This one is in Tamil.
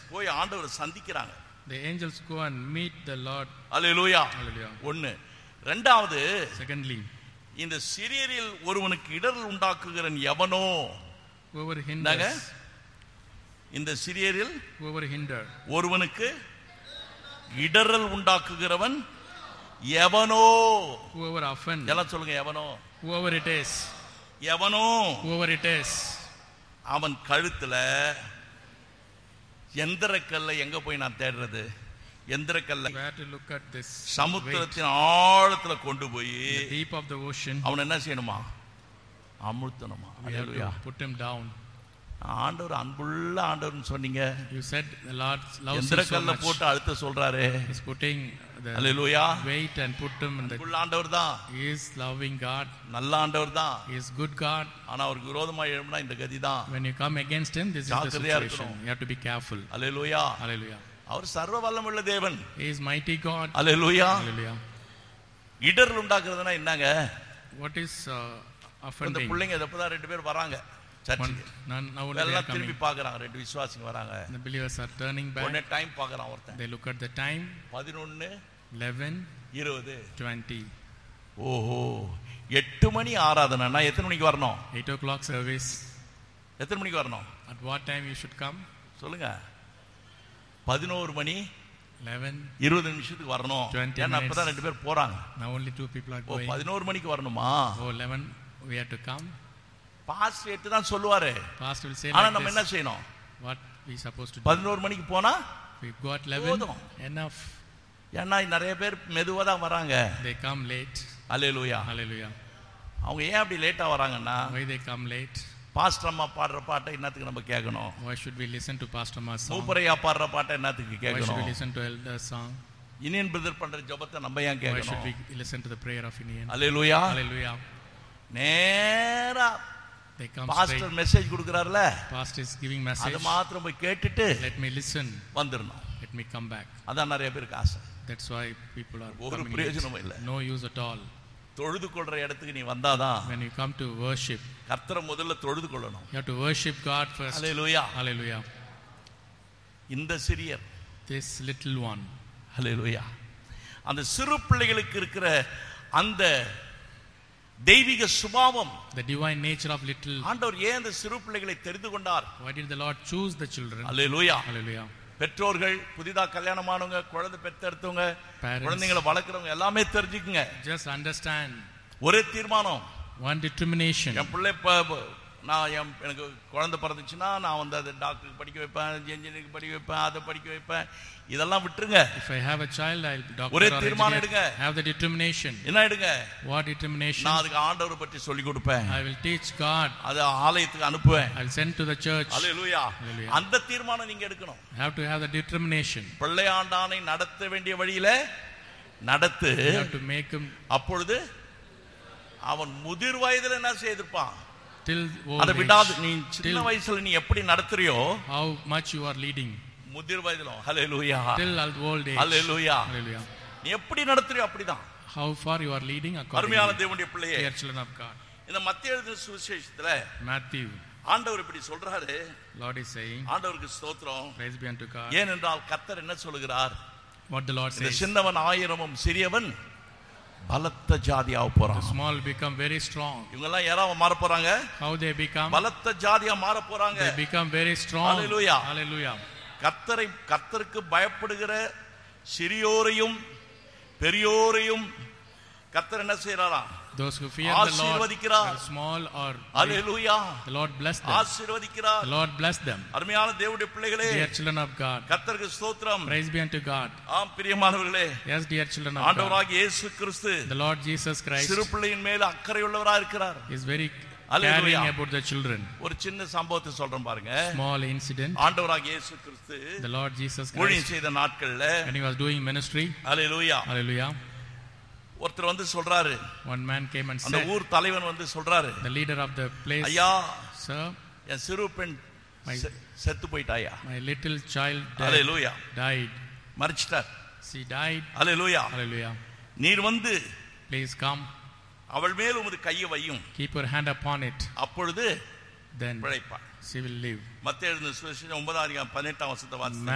போய் ஆண்டவரை சந்திக்கிறாங்க The angels go and meet the Lord. Hallelujah Hallelujah. ஒண்ணு ரெண்டாவது Secondly, இந்த சிறியரில் ஒருவனுக்கு இடரல் உண்டாக்குகிறன் எவனோ whoever என்னங்க hinders, இந்த சிறியரில் whoever hinder, ஒருவனுக்கு இடரல் உண்டாக்குகிறவன் எவனோ whoever offend, எல்லாம் சொல்லுங்க எவனோ whoever it is, எவனோ whoever it is, அவன் கழுத்துல எந்திரக்கல்ல எங்க போய் நான் தேடுறது எந்திரக்கல்ல where to look at this weight, சமுத்திரத்தின் ஆழத்துல கொண்டு போய் the deep of the ocean, அவன் என்ன செய்யணுமா அமுழ்த்தணுமா we have hallelujah. to put him down. ஆண்டவர் அன்புள்ள ஆண்டவர்னு சொன்னீங்க You said the Lord loves you so எந்திரக்கல்ல much. போட்டு அழுத்த சொல்றாரு He's putting the hallelujah weight and put him in the. அன்புள்ள ஆண்டவர் தான் He is loving God. நல்ல ஆண்டவர் தான் He is good God. ஆனா அவருக்கு விரோதமா எழும்பினா இந்த கதி தான் When you come against him, this is the ஜாக்கிரதையா situation. இருக்கணும். You have to be careful. Hallelujah Hallelujah. அவர் சர்வ வல்லமுள்ள தேவன் He is mighty God. Hallelujah Hallelujah. இடர் உண்டாக்குறதுன்னா என்னங்க What is uh, இந்த offending? பிள்ளைங்க இப்பதான் ரெண்டு பேர் வராங்க One, சர்ச்சுக்கு none, now they are எல்லாம் coming. திரும்பி பாக்குறாங்க ரெண்டு விசுவாசிங்க வராங்க The believers are turning உடனே back. டைம் பாக்குறான் ஒருத்தன் They look at the time பதினொன்னு 11, இருபது 20. ஓஹோ எட்டு மணி ஆராதனைனா எத்தனை மணிக்கு வரணும் 8 o'clock service. எத்தனை மணிக்கு வரணும் At what time you should come? சொல்லுங்க பதினோரு மணி 11. இருபது நிமிஷத்துக்கு வரணும் 20 ஏன்னா அப்பதான் minutes. ரெண்டு பேர் போறாங்க Now only two people are O going. பதினோரு மணிக்கு வரணுமா Oh, 11, we have to come. Past எட்டு தான் சொல்லுவாரு Pastor will say ஆனா like நம்ம என்ன this. செய்யணும் What we supposed to do? பதினோரு மணிக்கு போனா We go at 11. போதும். Enough. ஏன்னா நிறைய பேர் மெதுவா தான் வராங்க They come late. Hallelujah Hallelujah. அவங்க ஏன் அப்படி லேட்டா வராங்கன்னா Why they come late? Pastor அம்மா பாடுற பாட்டை என்னத்துக்கு நம்ம கேட்கணும் Why should we listen to Pastor Ma's song? மூப்பரையா பாடுற பாட்டை என்னத்துக்கு Why should we கேட்கணும் listen to Elder's song? Iniyan brother பண்ற ஜெபத்தை நம்ம ஏன் Why should கேட்கணும் we listen to the prayer of Indian? Hallelujah Hallelujah. நேரா They come pastor straight. Message கொடுக்கறாருல Pastor is giving அது message. மாத்திரம் போய் கேட்டுட்டு Let me listen. வந்துடணும் Let me come back. அதான் நிறைய பேருக்கு ஆசை That's why people are ஒரு coming பிரயோஜனமும் late. இல்ல. No use at all. தொழுது கொள்ற இடத்துக்கு நீ வந்தாதான் When you come to worship, கர்த்தரை முதல்ல தொழுது கொள்ளணும் you have to worship God first. Hallelujah Hallelujah. இந்த சிறியர் This little one. அல்லேலூயா அந்த சிறு பிள்ளைகளுக்கு இருக்கிற அந்த தெய்வீக சுபாவம் The divine nature of little. ஆண்டவர் ஏன் அந்த சிறு பிள்ளைகளை தெரிந்து கொண்டார் Why did the Lord choose the children? Hallelujah Hallelujah. பெற்றோர்கள் புதிதா கல்யாணமானவங்க குழந்தை பெத்தெடுத்தவங்க Parents. குழந்தைங்களை வளர்க்குறவங்க எல்லாமே தெரிஞ்சுக்குங்க Just understand ஒரே தீர்மானம் one determination. என் பிள்ளை இப்போ நான் என் எனக்கு குழந்தை பிறந்துச்சுன்னா நான் வந்து அதை டாக்டருக்கு படிக்க வைப்பேன் இன்ஜினியரிங் படிக்க வைப்பேன் அதை படிக்க வைப்பேன் இதெல்லாம் விட்டுருங்க If I have a child, I'll doctor ஒரே or தீர்மானம் engineer. எடுங்க. Have the determination. என்ன எடுங்க What determination? நான் அதுக்கு ஆண்டவரை பற்றி சொல்லி கொடுப்பேன் I will teach God. அதை ஆலயத்துக்கு அனுப்புவேன் I'll send to the church. Hallelujah Hallelujah. அந்த தீர்மானம் நீங்க எடுக்கணும் Have to have the determination. பிள்ளையாண்டானை நடத்த வேண்டிய வழியில நடத்து You have to make him அப்பொழுது அவன் முதிர் வயதுல என்ன செய்திருப்பான் till அதை old விடாது age. நீ சின்ன Till வயசுல நீ எப்படி நடத்துறியோ how much you are leading. முதிர் வயதிலும் ஹalleluya Till old age. ஹalleluya Hallelujah. நீ எப்படி நடத்துறியோ அப்படிதான் How far you are leading according அருமையான to தேவனுடைய பிள்ளையே dear children of God. இந்த மத்திய எழுதின சுவிசேஷத்துல Matthew, ஆண்டவர் இப்படி சொல்றாரு Lord is saying, ஆண்டவருக்கு ஸ்தோத்திரம் Praise be unto God. ஏனென்றால் கர்த்தர் என்ன சொல்லுகிறார் What the Lord இந்த says. சின்னவன் ஆயிரமும் சிறியவன் பலத்த ஜாதியாக The போறான் small become very strong. இவங்க எல்லாம் யாராவது மாற போறாங்க How they become? பலத்த ஜாதியா மாற போறாங்க They become very strong. Hallelujah. Hallelujah. கர்த்தரை கர்த்தருக்கு பயப்படுகிற சிறியோரையும் பெரியோரையும் கர்த்தர் என்ன செய்யறாராம் Those who fear the Lord, ஆசீர்வதிக்கிறார். whether small or big, hallelujah the Lord bless them. ஆசீர்வதிக்கிறார் The Lord bless them. அருமையான தேவனுடைய பிள்ளைகளே Dear children of God, கர்த்தருக்கு ஸ்தோத்திரம் praise be unto God. ஆம் பிரியமானவர்களே Yes, dear children of God, ஆண்டவராகிய இயேசு கிறிஸ்து the Lord Jesus Christ சிறு பிள்ளையின் மேல அக்கறை உள்ளவரா இருக்கிறார் is very Hallelujah. caring about the children. ஒரு சின்ன சம்பவத்தை சொல்றேன் பாருங்க Small incident. ஆண்டவராகிய இயேசு கிறிஸ்து The Lord Jesus ஊழியம் Christ, செய்த நாட்கள்ல when he was doing ministry, hallelujah hallelujah, ஒருத்தர் வந்து சொல்றாரு one man came and அந்த said, ஊர் தலைவன் வந்து சொல்றாரு the leader of the place, ஐயா Sir, என் சிறு பெண் My- செ- செத்து போயிட்டாயா my little child died. Hallelujah died. மறிச்சிட்டார் She died. Hallelujah Hallelujah. நீர் வந்து Please come. அவள் மேல் உமது கையை வையும் Keep your hand upon it. அப்பொழுது Then பிழைப்பாள் she will live. மத்திய எழுதின சுவிசேஷம் ஒன்பதாம் அதிகாரம் பதினெட்டாம் வருஷத்தை வாசி